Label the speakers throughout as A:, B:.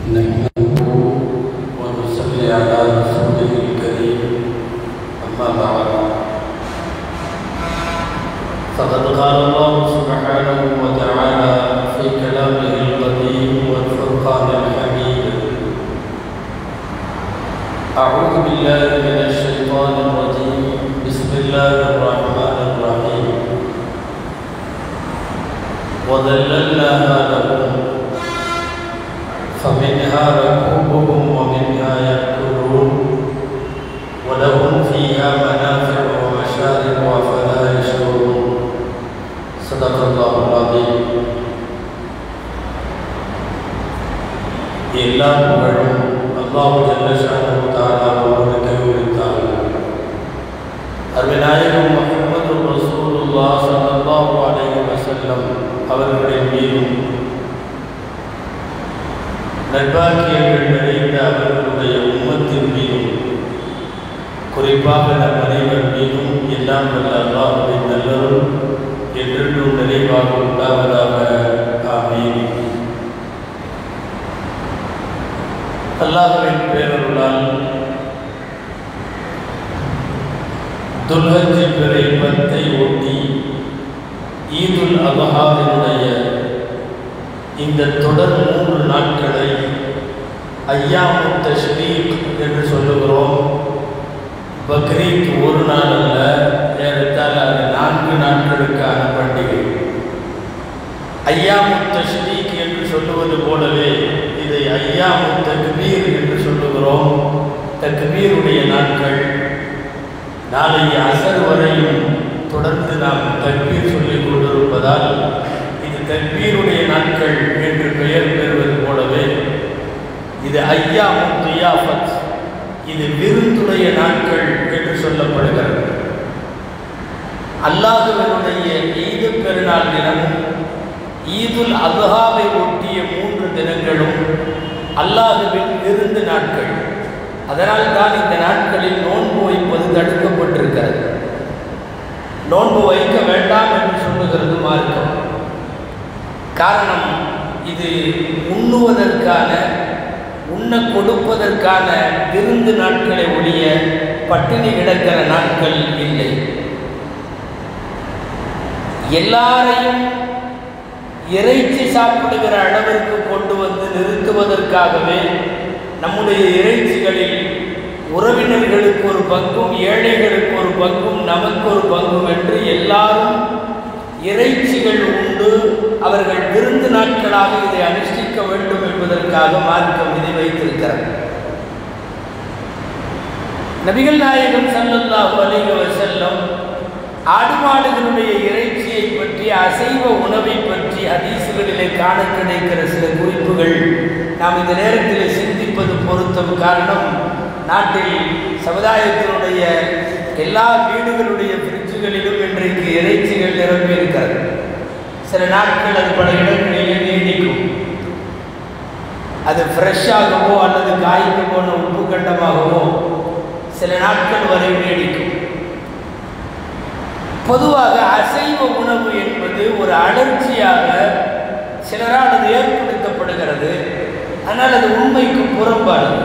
A: نحمده ونصلي على رسوله الكريم أما بعد فقد قال الله سبحانه وتعالى في كلامه القديم والفرقان الحميد أعوذ بالله من الشيطان الرجيم بسم الله الرحمن الرحيم وذللناها لهم فمنها ركوبهم ومنها يأكلون ولهم فيها منافع ومشارب أفلا يشعرون صدق الله العظيم எல்லா புகழும் அல்லாஹு ஜல்லஷானு தாலா ஒருவனுக்கு உரித்தார்கள் அருவிநாயகம் முகமது ரசூலுல்லா ஸல்லல்லாஹு அலைஹி வஸல்லம் அவர்களின் மீதும் நற்பாக்கியங்கள் நிறைந்த அவர்களுடைய உம்மத்தின் மீதும் குறிப்பாக நம் அனைவர் மீதும் எல்லாம் வல்ல அல்லாஹுவின் நல்லருள் என்றென்றும் நிறைவாக உண்டாவதாக ஆமீன் அல்லாஹுவின் பேரருளால் துல்ஹஜ் பிறை பத்தை ஒட்டி ஈதுல் அபஹாவினுடைய இந்த தொடர் மூன்று நாட்களை ஐயாமு தஷ்ரீக் என்று சொல்லுகிறோம் பக்ரீத் ஒரு நாள் அல்ல ஏறத்தால் அது நான்கு நாட்களுக்கான பண்டிகை ஐயாமு தஷ்ரீக் என்று சொல்லுவது போலவே இதை ஐயாமு தக்பீர் என்று சொல்லுகிறோம் தக்பீருடைய நாட்கள் நாளைய அசர் வரையும் தொடர்ந்து நாம் தக்பீர் சொல்லிக் கொண்டிருப்பதால் இது தக்பீருடைய நாட்கள் என்று பெயர் பெறுவது போலவே இது ஐயாமும் தியாஃபத் இது விருந்துடைய நாட்கள் என்று சொல்லப்படுகிறது அல்லாஹுவனுடைய ஈது பெருநாள் தினமும் ஈதுல் அல்ஹாவை ஒட்டிய மூன்று தினங்களும் அல்லாஹுவின் விருந்து நாட்கள் அதனால் தான் இந்த நாட்களில் நோன்பு வைப்பது தடுக்கப்பட்டிருக்கிறது நோன்பு வைக்க வேண்டாம் என்று சொல்லுகிறது மார்க்கம் காரணம் இது உண்ணுவதற்கான உண்ண கொடுப்பதற்கான விருந்து நாட்களை ஒழிய பட்டினி கிடக்கிற நாட்கள் இல்லை எல்லாரையும் இறைச்சி சாப்பிடுகிற அளவிற்கு கொண்டு வந்து நிறுத்துவதற்காகவே நம்முடைய இறைச்சிகளில் உறவினர்களுக்கு ஒரு பங்கும் ஏழைகளுக்கு ஒரு பங்கும் நமக்கு ஒரு பங்கும் என்று எல்லாரும் இறைச்சிகள் உண்டு அவர்கள் விருந்து நாட்களாக இதை அனுஷ்டிக்க வேண்டும் என்பதற்காக மார்க்கம் இதை வைத்திருக்கிறார் நபிகள் நாயகம் சல்லல்லாஹு அலைஹி வஸல்லம் ஆடு மாடுகளுடைய இறைச்சியை பற்றி அசைவ உணவை பற்றி ஹதீசுகளிலே காண கிடைக்கிற சில குறிப்புகள் நாம் இந்த நேரத்தில் சிந்திப்பது பொருத்தம் காரணம் நாட்டில் சமுதாயத்தினுடைய எல்லா வீடுகளுடைய ஃப்ரிட்ஜுகளிலும் இன்றைக்கு இறைச்சிகள் நிரம்பி இருக்கிறது சில நாட்கள் அது பல இடங்களிலே நீடிக்கும் அது ஃப்ரெஷ்ஷாகவோ அல்லது காய்க்கு போன உப்பு கண்டமாகவோ சில நாட்கள் வரை நீடிக்கும் பொதுவாக அசைவ உணவு என்பது ஒரு அலர்ச்சியாக சிலரால் அது ஏற்படுத்தப்படுகிறது ஆனால் அது உண்மைக்கு புறம்பானது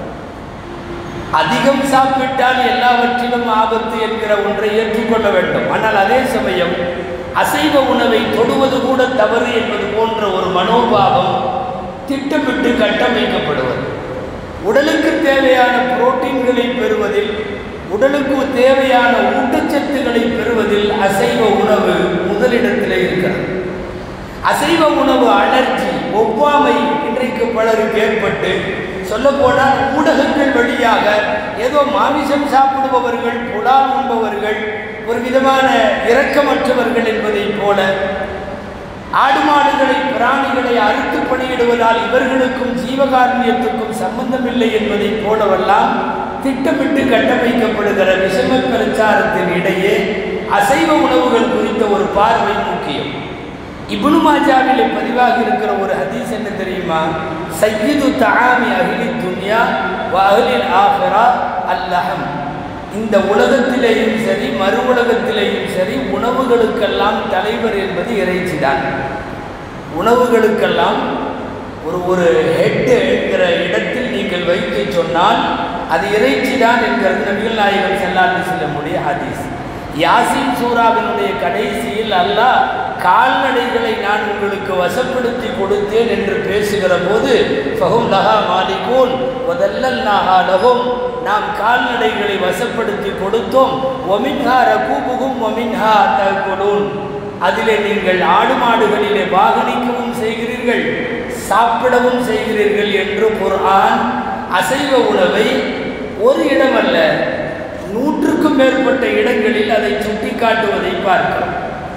A: அதிகம் சாப்பிட்டால் எல்லாவற்றிலும் ஆபத்து என்கிற ஒன்றை ஏற்றுக்கொள்ள வேண்டும் ஆனால் அதே சமயம் அசைவ உணவை தொடுவது கூட தவறு என்பது போன்ற ஒரு மனோபாவம் திட்டமிட்டு கட்டமைக்கப்படுவது உடலுக்கு தேவையான புரோட்டீன்களை பெறுவதில் உடலுக்கு தேவையான ஊட்டச்சத்துக்களை பெறுவதில் அசைவ உணவு முதலிடத்தில் இருக்கிறது அசைவ உணவு அலர்ஜி ஒவ்வாமை இன்றைக்கு பலருக்கு ஏற்பட்டு சொல்லப்போனால் ஊடகங்கள் வழியாக ஏதோ மாமிசம் சாப்பிடுபவர்கள் புலால் உண்பவர்கள் ஒரு விதமான இரக்கமற்றவர்கள் என்பதைப் போல ஆடு மாடுகளை பிராணிகளை அறுத்து பணியிடுவதால் இவர்களுக்கும் ஜீவகாரண்யத்துக்கும் சம்பந்தமில்லை என்பதைப் போலவெல்லாம் திட்டமிட்டு கட்டமைக்கப்படுகிற விஷம பிரச்சாரத்தின் இடையே அசைவ உணவுகள் குறித்த ஒரு பார்வை முக்கியம் இப்னு மாஜாவிலே பதிவாக இருக்கிற ஒரு ஹதீஸ் என்ன தெரியுமா சையீது தஆமி அஹ்லி துன்யா வ அஹ்லில் ஆஹிரா அல்லஹம் இந்த உலகத்திலேயும் சரி மறு உலகத்திலேயும் சரி உணவுகளுக்கெல்லாம் தலைவர் என்பது இறைச்சிதான் உணவுகளுக்கெல்லாம் ஒரு ஒரு ஹெட் என்கிற இடத்தில் நீங்கள் வைத்து சொன்னால் அது இறைச்சி தான் என்கிறது நபிகள் நாயகம் செல்லாண்டு செல்லமுடைய ஹதீஸ் யாசின் சூராவினுடைய கடைசியில் அல்லாஹ் கால்நடைகளை நான் உங்களுக்கு வசப்படுத்தி கொடுத்தேன் என்று பேசுகிற போது ஃபஹும் லஹா மாலிகூன் வதல்லல் நாஹா லஹும் நாம் கால்நடைகளை வசப்படுத்தி கொடுத்தோம் ஒமின்ஹா ரகூபுகும் ஒமின்ஹா தகுலூன் அதிலே நீங்கள் ஆடு மாடுகளிலே வாகனிக்கவும் செய்கிறீர்கள் சாப்பிடவும் செய்கிறீர்கள் என்று குர்ஆன் அசைவ உணவை ஒரு இடமல்ல நூற்றுக்கும் மேற்பட்ட இடங்களில் அதை சுட்டிக்காட்டுவதை பார்க்கிறோம்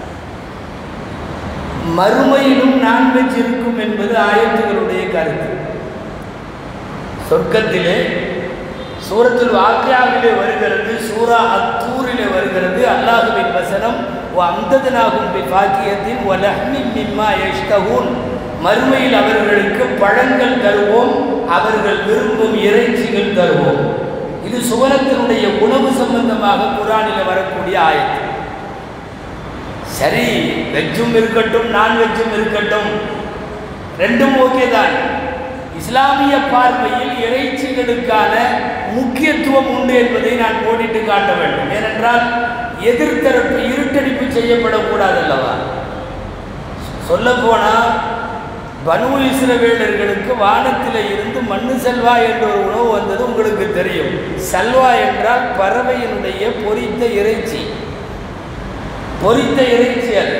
A: மறுமையிலும் நான்வெஜ் இருக்கும் என்பது ஆயத்துகளுடைய கருத்து சொர்க்கத்திலே சூரத்தில் வாக்கியாவிலே வருகிறது சூரா அத்தூரிலே வருகிறது அல்லாஹுவின் வசனம் அந்ததனாகும் பாக்கியத்தின் ஒலஹ்மின் மிம்மா எஷ்தகூன் மறுமையில் அவர்களுக்கு பழங்கள் தருவோம் அவர்கள் விரும்பும் இறைச்சிகள் தருவோம் இது சுவனத்தினுடைய உணவு சம்பந்தமாக குரானில் வரக்கூடிய ஆயத்து சரி வெஜ்ஜும் இருக்கட்டும் நான்வெஜ்ஜும் இருக்கட்டும் ரெண்டும் ஓகே தான் இஸ்லாமிய பார்வையில் இறைச்சிகளுக்கான முக்கியத்துவம் உண்டு என்பதை நான் போடிட்டு காட்ட வேண்டும் ஏனென்றால் எதிர்த்தரப்பு இருட்டடிப்பு செய்யப்படக்கூடாது அல்லவா சொல்ல போனால் பனு இஸ்ரவேலர்களுக்கு வானத்தில் இருந்து மண்ணு செல்வா என்ற ஒரு உணவு வந்தது உங்களுக்கு தெரியும் செல்வா என்றால் பறவையினுடைய பொரித்த இறைச்சி பொரித்த இறைச்சி அது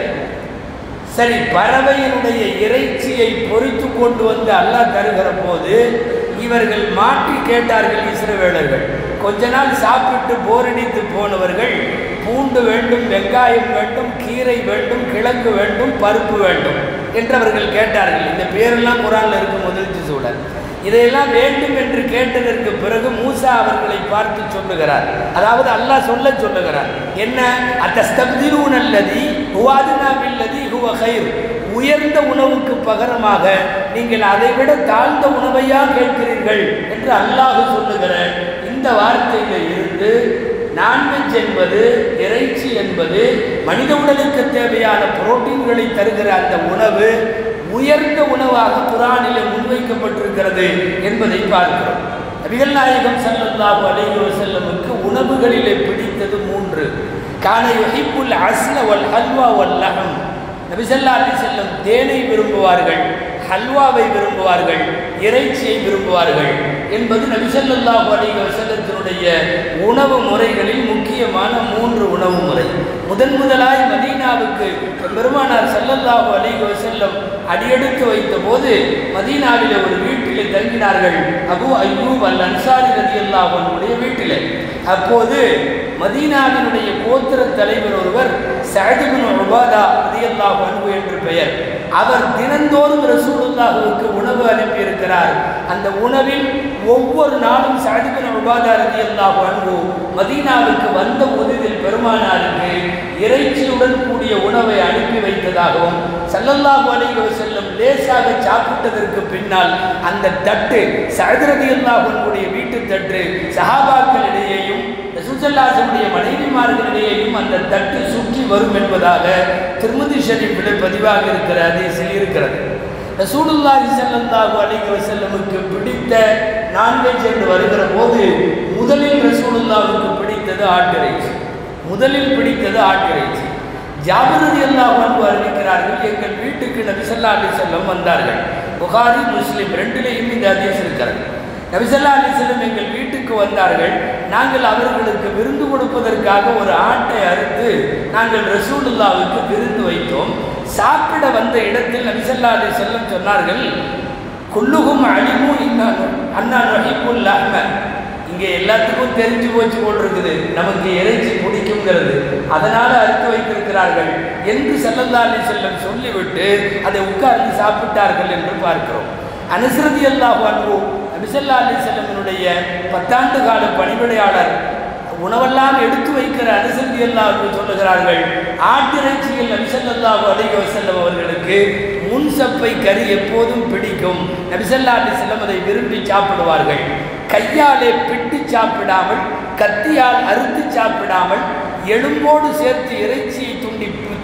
A: சரி பறவையினுடைய இறைச்சியை பொறித்து கொண்டு வந்து அல்லாஹ் தருகிற போது இவர்கள் மாற்றி கேட்டார்கள் இஸ்ரவேலர்கள் கொஞ்ச நாள் சாப்பிட்டு போரடித்து போனவர்கள் பூண்டு வேண்டும் வெங்காயம் வேண்டும் கீரை வேண்டும் கிழங்கு வேண்டும் பருப்பு வேண்டும் என்று அவர்கள் கேட்டார்கள் இந்த பேரெல்லாம் குரானில் இருக்கும் முதல் சூழல் இதையெல்லாம் வேண்டும் என்று கேட்டதற்கு பிறகு மூசா அவர்களை பார்த்து சொல்லுகிறார் அதாவது அல்லாஹ் சொல்ல சொல்லுகிறார் என்ன அத்தஸ்தப்திரூன் அல்லதி ஹுவாதுனா பில்லதி ஹுவ ஹைர் உயர்ந்த உணவுக்கு பகரமாக நீங்கள் அதை விட தாழ்ந்த உணவையா கேட்கிறீர்கள் என்று அல்லாஹ் சொல்லுகிற இந்த வார்த்தையில இருந்து நான்வெஜ் என்பது இறைச்சி என்பது மனித உடலுக்கு தேவையான புரோட்டீன்களை தருகிற அந்த உணவு உயர்ந்த உணவாக குரானில் முன்வைக்கப்பட்டிருக்கிறது என்பதை பார்க்கிறோம் நபிகள் நாயகம் சல்லல்லாஹு அலைஹி வஸல்லமுக்கு உணவுகளிலே பிடித்தது மூன்று கான யுஹிப்புல் அஸ்ல வல் ஹல்வா வல் லஹம் நபி ஸல்லல்லாஹு அலைஹி வஸல்லம் தேனை விரும்புவார்கள் ஹல்வாவை விரும்புவார்கள் இறைச்சியை விரும்புவார்கள் என்பது நபி ஸல்லல்லாஹு அலைஹி வஸல்லத்தினுடைய உணவு முறைகளில் முக்கியமான மூன்று உணவு முறை முதன் முதலாய் மதீனாவுக்கு பெருமானார் ஸல்லல்லாஹு அலைஹி வஸல்லம் அடியெடுத்து வைத்த போது மதீனாவிலே ஒரு வீட்டிலே தங்கினார்கள் அபு அய்யூப் அல் அன்சாரி ரதியல்லாஹு அன்ஹுடைய வீட்டிலே அப்போது மதீனாவினுடைய கோத்திர தலைவர் ஒருவர் சஅதுபின் உபாதா ரதியல்லாஹு அன்ஹு என்று பெயர் அவர் தினந்தோறும் ரசூலுல்லாஹுவுக்கு உணவு அனுப்பியிருக்கிறார் அந்த உணவில் ஒவ்வொரு நாளும் சஅதுபின் உபாதா ரதியல்லாஹு அன்ஹு மதீனாவுக்கு வந்த உதவியில் பெருமானாருக்கு இறைச்சியுடன் கூடிய உணவை அனுப்பி வைத்ததாகவும் சல்லல்லாஹு அலைஹி வஸல்லம் லேசாக சாப்பிட்டதற்கு பின்னால் அந்த தட்டு சஅதுரதி அல்லாஹுடைய வீட்டு தட்டு சஹாபாக்களிடையேயும் ரசூசல்லாசனுடைய மனைவிமார்களிடையேயும் அந்த தட்டு சுற்றி வரும் என்பதாக திருமதி ஷரீஃபில் பதிவாக இருக்கிற அதிசயில் இருக்கிறது ரசூலுல்லாஹி ஸல்லல்லாஹு அலைஹி வஸல்லமுக்கு பிடித்த நான்வெஜ் என்று வருகிற போது முதலில் ரசூலுல்லாஹுக்கு பிடித்தது ஆட்டிறைச்சி முதலில் பிடித்தது ஆட்டிறைச்சி ஜாபிரதி அல்லாஹ் அன்பு அறிவிக்கிறார்கள் எங்கள் வீட்டுக்கு நபிசல்லா அலி செல்லம் வந்தார்கள் புகாரி முஸ்லிம் ரெண்டிலையும் இந்த அதிசயம் இருக்கிறது நபிசல்லா அலி செல்லம் எங்கள் வீட்டுக்கு வந்தார்கள் நாங்கள் அவர்களுக்கு விருந்து கொடுப்பதற்காக ஒரு ஆட்டை அறுத்து நாங்கள் ரசூலுல்லாவுக்கு விருந்து வைத்தோம் சாப்பிட வந்த இடத்தில் நபிசல்லா அலி செல்லம் சொன்னார்கள் குல்லுகும் அழிமும் இன்னான் அண்ணா நொஹிப்புல் அஹ்மத் இங்கே எல்லாத்துக்கும் தெரிஞ்சு போச்சு போல் இருக்குது நமக்கு இறைச்சி பிடிக்குங்கிறது அதனால அறுத்து வைத்திருக்கிறார்கள் என்று செல்லந்தாலி செல்லம் சொல்லிவிட்டு அதை உட்கார்ந்து சாப்பிட்டார்கள் என்று பார்க்கிறோம் அனுசரதி அல்லாஹ் அன்பு நபிசல்லா அலி செல்லமனுடைய பத்தாண்டு கால பணிவிடையாளர் உணவெல்லாம் எடுத்து வைக்கிற அனுசந்தி அல்லாஹ் சொல்லுகிறார்கள் ஆட்டிறைச்சியில் நபிசல்லாஹு அலைஹி வஸல்லம் அவர்களுக்கு முன் சப்பை கறி எப்போதும் பிடிக்கும் நபிசல்லா அலி செல்லம் அதை விரும்பி சாப்பிடுவார்கள் கையாலே பிட்டு சாப்பிடாமல் கத்தியால் அறுத்து சாப்பிடாமல் எலும்போடு சேர்த்து இறைச்சியை துண்டி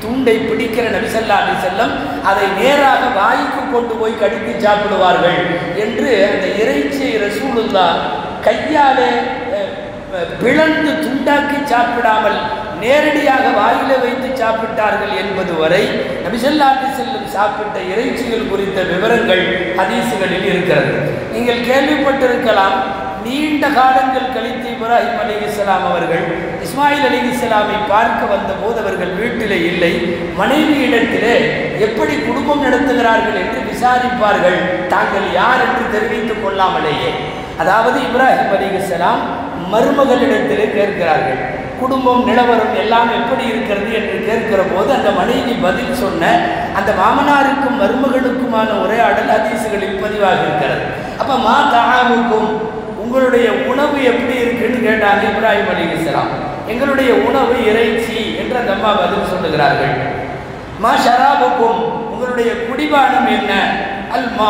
A: துண்டை பிடிக்கிற நபிசல்லா அலி செல்லம் அதை நேராக வாய்க்கு கொண்டு போய் கடித்து சாப்பிடுவார்கள் என்று அந்த இறைச்சியை ரசூலுல்லா கையாலே அஹ், அஹ், பிளந்து துண்டாக்கி சாப்பிடாமல் நேரடியாக வாயில வைத்து சாப்பிட்டார்கள் என்பது வரை நபிசல்லாட்டி செல்லும் சாப்பிட்ட இறைச்சிகள் குறித்த விவரங்கள் ஹதீசுகளில் இருக்கிறது நீங்கள் கேள்விப்பட்டிருக்கலாம் நீண்ட காலங்கள் கழித்து இப்ராஹிம் அலி இஸ்லாம் அவர்கள் இஸ்மாயில் அலி இஸ்லாமை பார்க்க வந்தபோது அவர்கள் வீட்டிலே இல்லை மனைவியிடத்திலே எப்படி குடும்பம் நடத்துகிறார்கள் என்று விசாரிப்பார்கள் தாங்கள் யார் என்று தெரிவித்துக் கொள்ளாமலேயே அதாவது இப்ராஹிம் அலி இஸ்லாம் மருமகளிடத்திலே கேட்கிறார்கள் குடும்பம் நிலவரம் எல்லாம் எப்படி இருக்கிறது என்று கேட்கிற போது அந்த மனைவி பதில் சொன்ன அந்த மாமனாருக்கும் மருமகளுக்குமான உரையாடல் ஹதீசுகளில் பதிவாகி இருக்கிறது அப்ப மா தாமுக்கும் உங்களுடைய உணவு எப்படி இருக்குன்னு கேட்டாங்க இப்ராஹிம் அலி இஸ்லாம் எங்களுடைய உணவு இறைச்சி என்று அந்த அம்மா பதில் சொல்லுகிறார்கள் மா ஷராபுக்கும் உங்களுடைய குடிபானம் என்ன அல் மா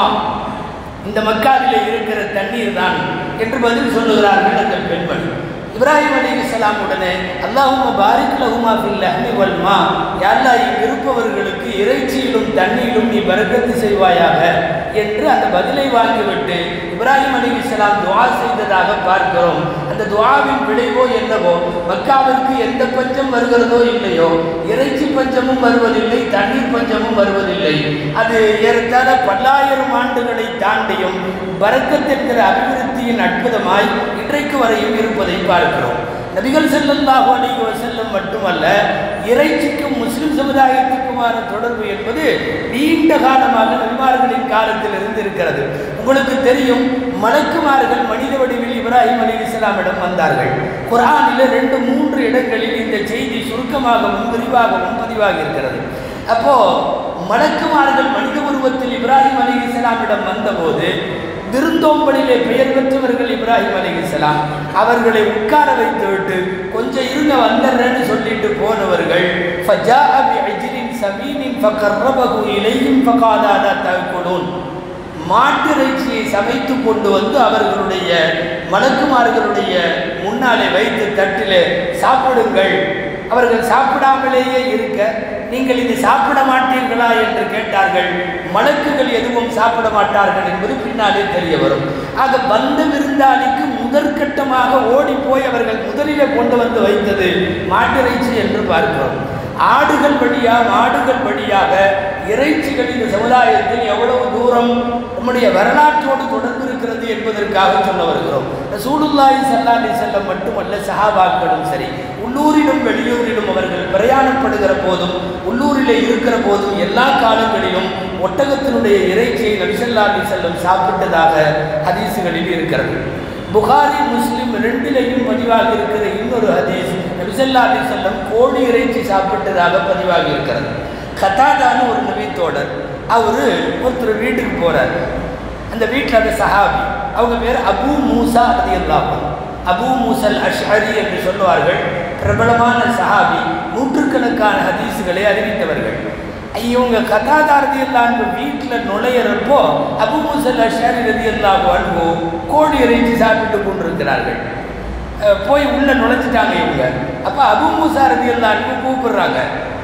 A: இந்த மக்காவிலே இருக்கிற தண்ணீர் தான் என்று பதில் சொல்லுகிறார்கள் அந்த பெண்மணி இப்ராஹிம் அலி இஸ்லாம் உடனே அல்லாஹும பாரிக் லஹுமா ஃபில் லஹ்மி வல் மா யாரா இங்கு இருப்பவர்களுக்கு இறைச்சியிலும் தண்ணீரிலும் நீ பரக்கத்து செய்வாயாக என்று அந்த பதிலை வாங்கிவிட்டு இப்ராஹிம் அலி இஸ்லாம் துவா செய்ததாக பார்க்கிறோம் அந்த துவாவின் விளைவோ என்னவோ மக்காவிற்கு எந்த பஞ்சம் வருகிறதோ இல்லையோ இறைச்சி பஞ்சமும் வருவதில்லை தண்ணீர் பஞ்சமும் வருவதில்லை அது ஏறத்தாழ பல்லாயிரம் ஆண்டுகளை தாண்டியும் பரக்கத் என்கிற அபிவிருத்தியின் அற்புதமாய் இன்றைக்கு வரையும் இருப்பதை பார்க்கிறோம் நபிகள் செல்லல்லாஹு அலைஹி வஸல்லம் மட்டுமல்ல இறைச்சிக்கும் முஸ்லிம் சமுதாயத்துக்குமான தொடர்பு என்பது நீண்ட காலமாக நபிமார்களின் காலத்தில் இருந்து இருக்கிறது உங்களுக்கு தெரியும் மலக்குமார்கள் மனித வடிவில் இப்ராஹிம் அலி இஸ்லாமிடம் வந்தார்கள் குரானில் ரெண்டு மூன்று இடங்களில் இந்த செய்தி சுருக்கமாகவும் விரிவாகவும் பதிவாகி இருக்கிறது அப்போ மலக்குமார்கள் மனித உருவத்தில் இப்ராஹிம் அலி இஸ்லாமிடம் வந்தபோது விருந்தோம்பலிலே பெயர் பெற்றவர்கள் இப்ராஹிம் அலி இஸ்லாம் அவர்களை உட்கார வைத்துவிட்டு கொஞ்சம் இருங்க வந்துடுறேன்னு சொல்லிட்டு போனவர்கள் فَجَاءَ بِعِجْلٍ سَمِينٍ فَقَرَّبَهُ إِلَيْهِمْ فَقَالَ أَلَا تَأْكُلُونَ மாட்டிறைச்சியை சமைத்து கொண்டு வந்து அவர்களுடைய மலக்குமார்களுடைய முன்னாலே வைத்து தட்டிலே சாப்பிடுங்கள் அவர்கள் சாப்பிடாமலேயே இருக்க நீங்கள் இது சாப்பிட மாட்டீர்களா என்று கேட்டார்கள் மலக்குகள் எதுவும் சாப்பிட மாட்டார்கள் என்பது பின்னாலே தெரிய வரும் ஆக வந்த விருந்தாளிக்கு முதற்கட்டமாக ஓடி போய் அவர்கள் முதலிலே கொண்டு வந்து வைத்தது மாட்டிறைச்சி என்று பார்க்கிறோம் ஆடுகள் வழியாக ஆடுகள் வழியாக இறைச்சிகள் இந்த சமுதாயத்தில் எவ்வளவு தூரம் நம்முடைய வரலாற்றோடு தொடர்பு இருக்கிறது என்பதற்காக சொல்ல வருகிறோம் சூடுல்லாய் சல்லாலி செல்லம் மட்டுமல்ல சஹாபாக்களும் சரி உள்ளூரிலும் வெளியூரிலும் அவர்கள் பிரயாணப்படுகிற போதும் உள்ளூரிலே இருக்கிற போதும் எல்லா காலங்களிலும் ஒட்டகத்தினுடைய இறைச்சியை நபிசல்லாலி செல்லம் சாப்பிட்டதாக ஹதீசுகளில் இருக்கிறது புகாரி முஸ்லிம் ரெண்டிலையும் பதிவாகி இருக்கிற இன்னொரு ஹதீஸ் நபிசல்லா அலி செல்லம் கோழி இறைச்சி சாப்பிட்டதாக பதிவாகி இருக்கிறது கத்தாதான்னு ஒரு நபித்தோடர் அவர் ஒருத்தர் வீட்டுக்கு போகிறார் அந்த வீட்டில் அந்த சஹாபி அவங்க பேர் அபு மூசா அது எல்லாம் அபு மூசல் அஷ்ஹரி என்று சொல்லுவார்கள் பிரபலமான சஹாபி நூற்றுக்கணக்கான ஹதீஸுகளை அறிவித்தவர்கள் இவங்க கதாதாரதி எல்லாம் வீட்டில் நுழையிறப்போ அபு மூசல் அஷ்ஹரி ரதி எல்லாம் அன்பு கோழி இறைச்சி சாப்பிட்டு கொண்டிருக்கிறார்கள் அஹ் போய் உள்ள நுழைஞ்சிட்டாங்க இவங்க அப்போ அபு மூசா ரதி எல்லாம் கூப்பிடுறாங்க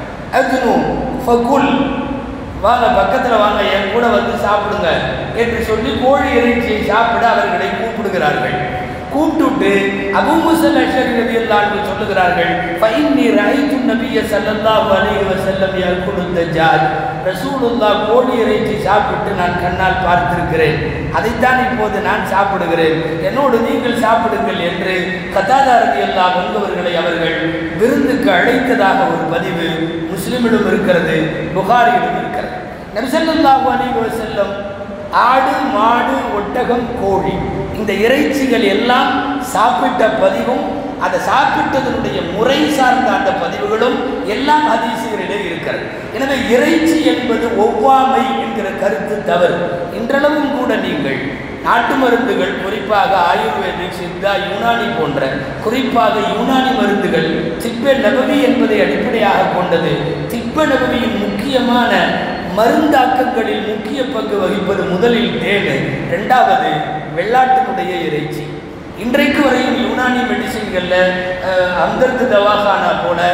A: அதுனு ஃபகுல் வாங்க பக்கத்தில் வாங்க என் கூட வந்து சாப்பிடுங்க என்று சொல்லி கோழி இறைச்சியை சாப்பிட அவர்களை கூப்பிடுகிறார்கள் கூப்பிட்டுட்டு அபுமுசல் அஷரி ரதி அல்லான்னு சொல்லுகிறார்கள் ஃபைன்னி ரைத்து நபிய ஸல்லல்லாஹு அலைஹி வஸல்லம் யகுலு தஜ்ஜால் ரசூலுல்லாஹ் கோழி இறைச்சி சாப்பிட்டு நான் கண்ணால் பார்த்திருக்கிறேன் அதைத்தான் இப்போது நான் சாப்பிடுகிறேன் என்னோடு நீங்கள் சாப்பிடுங்கள் என்று கத்தாதா ரதி அல்லா வந்தவர்களை அவர்கள் விருந்துக்கு அழைத்ததாக ஒரு பதிவு முஸ்லிமிடம் இருக்கிறது புகாரியிடம் இருக்கிறது நபிசல்லாஹு அலைஹி வஸல்லம் ஆடு மாடு ஒட்டகம் கோழி இந்த இறைச்சிகள் எல்லாம் சாப்பிட்ட பதிவும் அதை சாப்பிட்டதனுடைய முறை சார்ந்த அந்த பதிவுகளும் எல்லாம் ஹதீசுகளிலே இருக்கிறது எனவே இறைச்சி என்பது ஒவ்வாமை என்கிற கருத்து தவறு இன்றளவும் கூட நீங்கள் நாட்டு மருந்துகள் குறிப்பாக ஆயுர்வேதிக் சித்தா யுனானி போன்ற குறிப்பாக யுனானி மருந்துகள் திப்ப நபவி என்பதை அடிப்படையாக கொண்டது திப்ப நபவியின் முக்கியமான மருந்தாக்கங்களில் முக்கிய பங்கு வகிப்பது முதலில் தேன் இரண்டாவது வெள்ளாட்டினுடைய இறைச்சி இன்றைக்கு வரையும் யுனானி மெடிசின்களில் அந்தர்த்து தவாகானா போல இந்த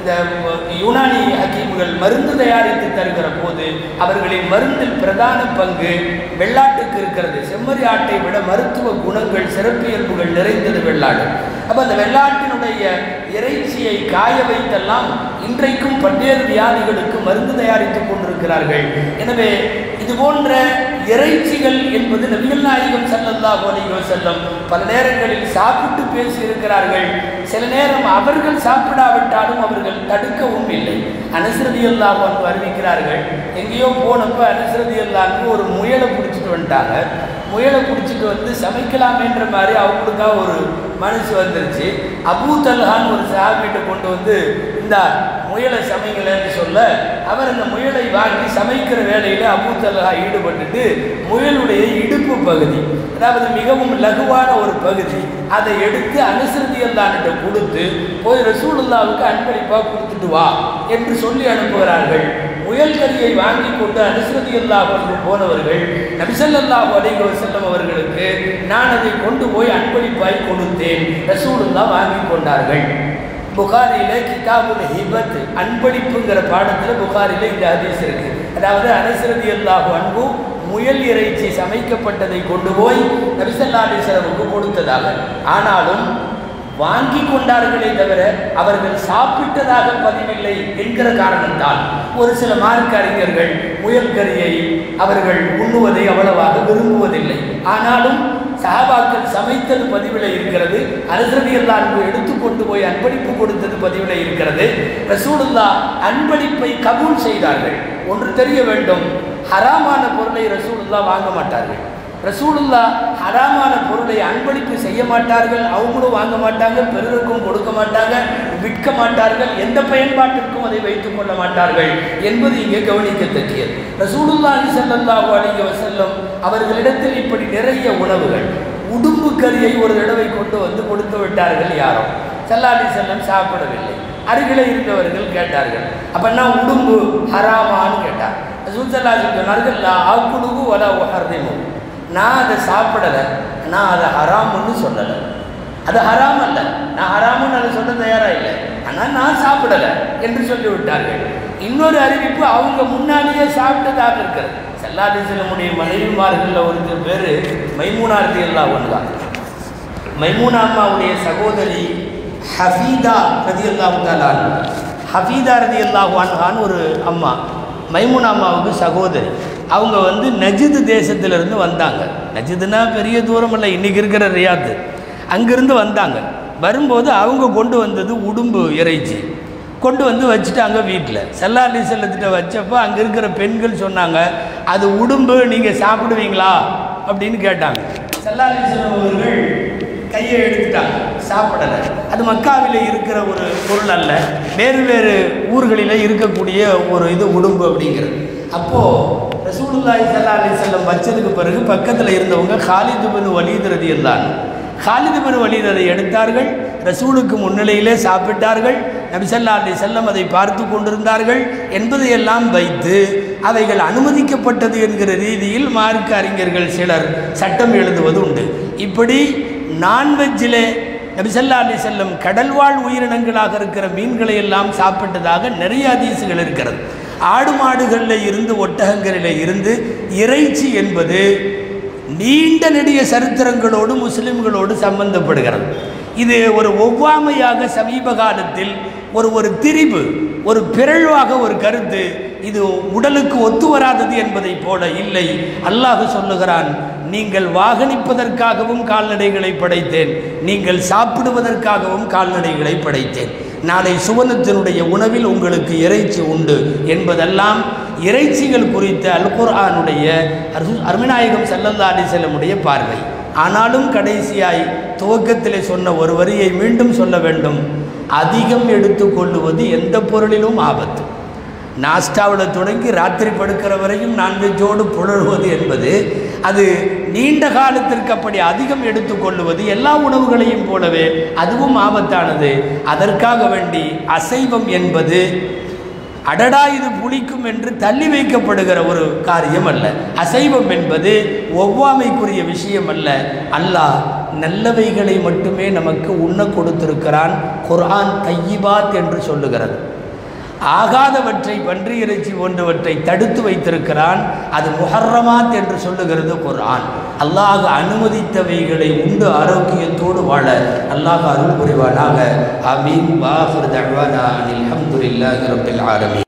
A: இந்த யுனானி ஹக்கீம்கள் மருந்து தயாரித்து தருகிற போது அவர்களின் மருந்தில் பிரதான பங்கு வெள்ளாட்டுக்கு இருக்கிறது செம்மறி ஆட்டை விட மருத்துவ குணங்கள் சிறப்பியல்புகள் நிறைந்தது வெள்ளாடு அப்போ அந்த வெள்ளாட்டினுடைய இறைச்சியை காய வைத்தெல்லாம் இன்றைக்கும் பல்வேறு வியாதிகளுக்கு மருந்து தயாரித்துக் கொண்டிருக்கிறார்கள் எனவே இது போன்ற இறைச்சிகள் என்பது நபிகள் நாயகம் ஸல்லல்லாஹு அலைஹி வஸல்லம் பல நேரங்களில் சாப்பிட்டு பேசி இருக்கிறார்கள் சில நேரம் அவர்கள் சாப்பிடாவிட்டாலும் அவர்கள் தடுக்கவும் இல்லை அனுசரதி அல்லாஹ் வந்து அறிவிக்கிறார்கள் எங்கேயோ போனப்ப அனுசரதி அல்லாஹ்க்கு ஒரு முயலை பிடிச்சிட்டு வந்துட்டாங்க முயலை பிடிச்சிட்டு வந்து சமைக்கலாமேன்ற மாதிரி அவங்களுக்காக ஒரு மனசு வந்துருச்சு அபூ தல்ஹான் ஒரு சாபிட்ட கொண்டு வந்து இந்த முயலை சமைக்கலன்னு சொல்ல அவர் அந்த முயலை வாங்கி சமைக்கிற வேலையில் அபூ தல்ஹா ஈடுபட்டுட்டு முயலுடைய இடுப்பு பகுதி அதாவது மிகவும் லகுவான ஒரு பகுதி அதை எடுத்து அனுசரதி அல்லான்கிட்ட கொடுத்து போய் ரசூலுல்லாவுக்கு அன்பளிப்பாக கொடுத்துட்டு வா என்று சொல்லி அனுப்புகிறார்கள் முயல் கறியை வாங்கி கொண்டு அனுசரதி அல்லாஹ் போனவர்கள் நபிசல்லாஹு அலைஹி வஸல்லம் அவர்களுக்கு நான் அதை கொண்டு போய் அன்பளிப்பாய் கொடுத்தேன் ரசூலுல்லா வாங்கி கொண்டார்கள் புகாரில கிதாபுல் ஹிபத் அன்பளிப்புங்கிற பாடத்தில் புகாரில இந்த ஹதீஸ் இருக்கு அதாவது அனசரதி அல்லாஹு அன்பு முயல் இறைச்சி சமைக்கப்பட்டதை கொண்டு போய் நபிசல்லா அலிஸ்லமுக்கு கொடுத்ததாக ஆனாலும் வாங்கி கொண்டார்களே தவிர அவர்கள் சாப்பிட்டதாக பதிவில்லை என்கிற காரணத்தால் ஒரு சில மார்க்க அறிஞர்கள் முயல் கறியை அவர்கள் உண்ணுவதை அவ்வளவாக விரும்புவதில்லை ஆனாலும் சஹாபாக்கள் சமைத்தது பதிவில் இருக்கிறது அனுசரதியல்லா அன்பு எடுத்து கொண்டு போய் அன்பளிப்பு கொடுத்தது பதிவில் இருக்கிறது ரசூலுல்லா அன்பளிப்பை கபூல் செய்தார்கள் ஒன்று தெரிய வேண்டும் ஹராமான பொருளை ரசூலுல்லா வாங்க மாட்டார்கள் ரசூலுல்லா ஹராமான பொருளை அன்பளிப்பு செய்ய மாட்டார்கள் அவங்களும் வாங்க மாட்டாங்க பிறருக்கும் கொடுக்க மாட்டாங்க விற்க மாட்டார்கள் எந்த பயன்பாட்டிற்கும் அதை வைத்துக் கொள்ள மாட்டார்கள் என்பது இங்கே கவனிக்கத்தக்கியது ரசூலுல்லாஹி ஸல்லல்லாஹு அலைஹி வஸல்லம் அவர்களிடத்தில் இப்படி நிறைய உணவுகள் உடும்பு கறியை ஒரு தடவை கொண்டு வந்து கொடுத்து விட்டார்கள் யாரோ சல்லாடி செல்லம் சாப்பிடவில்லை அருகில இருந்தவர்கள் கேட்டார்கள் அப்பன்னா உடும்பு ஹராமான்னு கேட்டார் ரசூல் சல்லாஹி சொன்னார்கள் லா ஆக்குலுகு வலா உஹர்ரிமு நான் அதை சாப்பிடலை நான் அதை ஹராமுன்னு சொல்லலை அது ஹராம் அல்ல நான் ஹராமுன்னு அதை சொல்ல தயாரா இல்லை ஆனால் நான் சாப்பிடலை என்று சொல்லி விட்டார்கள் இன்னொரு அறிவிப்பு அவங்க முன்னாடியே சாப்பிட்டதாக இருக்கிறது செல்லாதி செல்லமுடைய மனைவிமார்களில் ஒரு பேர் மைமூனார்த்தி எல்லாம் ஒன்று தான் மைமூனா அம்மாவுடைய சகோதரி ஹஃபீதா ரதி அல்லாஹாலான் ஹஃபீதா ரதி அல்லாஹான் ஒரு அம்மா மைமுனா அம்மாவுக்கு சகோதரி அவங்க வந்து நஜிது தேசத்திலிருந்து வந்தாங்க நஜிதுனா பெரிய தூரம் இல்லை இன்றைக்கி இருக்கிற ரியாத்து அங்கிருந்து வந்தாங்க வரும்போது அவங்க கொண்டு வந்தது உடும்பு இறைச்சி கொண்டு வந்து வச்சுட்டாங்க வீட்டில் செல்லாலி செல்லத்திட்ட வச்சப்போ அங்கே இருக்கிற பெண்கள் சொன்னாங்க அது உடும்பு நீங்கள் சாப்பிடுவீங்களா அப்படின்னு கேட்டாங்க செல்லாலி செல்லம் அவர்கள் கையை எடுத்துட்டாங்க சாப்பிடலை அது மக்காவில் இருக்கிற ஒரு பொருள் அல்ல வேறு வேறு ஊர்களில் இருக்கக்கூடிய ஒரு இது உடும்பு அப்படிங்கிறது அப்போது ரசூலுல்லாஹி ஸல்லல்லாஹு அலைஹி வஸல்லம் வச்சதுக்கு பிறகு பக்கத்தில் இருந்தவங்க ஹாலிது பின் வலீத் ரதியல்லான் ஹாலிது பின் வலீத் அதை எடுத்தார்கள் ரசூலுக்கு முன்னிலையிலே சாப்பிட்டார்கள் நபிசல்லா அலி செல்லம் அதை பார்த்து கொண்டிருந்தார்கள் என்பதையெல்லாம் வைத்து அவைகள் அனுமதிக்கப்பட்டது என்கிற ரீதியில் மார்க்க அறிஞர்கள் சிலர் சட்டம் எழுதுவது உண்டு இப்படி நான்வெஜ்ஜிலே நபிசல்லா அலி செல்லம் கடல்வாழ் உயிரினங்களாக இருக்கிற மீன்களை எல்லாம் சாப்பிட்டதாக நிறைய அதிசுகள் இருக்கிறது ஆடு மாடுகளில் இருந்து ஒட்டகங்களில் இருந்து இறைச்சி என்பது நீண்ட நெடிய சரித்திரங்களோடு முஸ்லிம்களோடு சம்பந்தப்படுகிறது இது ஒரு ஒவ்வாமையாக சமீப காலத்தில் ஒரு ஒரு திரிவு ஒரு பிறழ்வாக ஒரு கருத்து இது உடலுக்கு ஒத்து வராதது என்பதைப் போல இல்லை அல்லாஹ் சொல்லுகிறான் நீங்கள் வாகனிப்பதற்காகவும் கால்நடைகளை படைத்தேன் நீங்கள் சாப்பிடுவதற்காகவும் கால்நடைகளை படைத்தேன் நாளை சுவனத்தினுடைய உணவில் உங்களுக்கு இறைச்சி உண்டு என்பதெல்லாம் இறைச்சிகள் குறித்த அல்குர்ஆனுடைய அரு- அருமநாயகம் செல்லல்லா அலிசல்லமுடைய பார்வை ஆனாலும் கடைசியாய் துவக்கத்திலே சொன்ன ஒரு வரியை மீண்டும் சொல்ல வேண்டும் அதிகம் எடுத்துக்கொள்ளுவது எந்த பொருளிலும் ஆபத்து நாஸ்டாவில் தொடங்கி ராத்திரி படுக்கிற வரையும் நான்வெஜ்ஜோடு புலழுவது என்பது அது நீண்ட காலத்திற்கு அப்படி அதிகம் எடுத்துக்கொள்ளுவது எல்லா உணவுகளையும் போலவே அதுவும் ஆபத்தானது அதற்காக வேண்டி அசைவம் என்பது அடடா இது புளிக்கும் என்று தள்ளி வைக்கப்படுகிற ஒரு காரியம் அல்ல அசைவம் என்பது ஒவ்வாமைக்குரிய விஷயம் அல்ல அல்லாஹ் நல்லவைகளை மட்டுமே நமக்கு உண்ண கொடுத்திருக்கிறான் குர்ஆன் தையிபாத் என்று சொல்லுகிறது ஆகாதவற்றை பன்றி இறைச்சி போன்றவற்றை தடுத்து வைத்திருக்கிறான் அது முஹர்ரமாத் என்று சொல்லுகிறது குர்ஆன் அல்லாஹ் அனுமதித்தவைகளை உண்டு ஆரோக்கியத்தோடு வாழ அல்லாஹ் அருள் புரிவானாக அமீன் வாஹிர் தஹ்வானா அனில் அல்ஹம்துலில்லாஹி ரப்பில் ஆலமீன்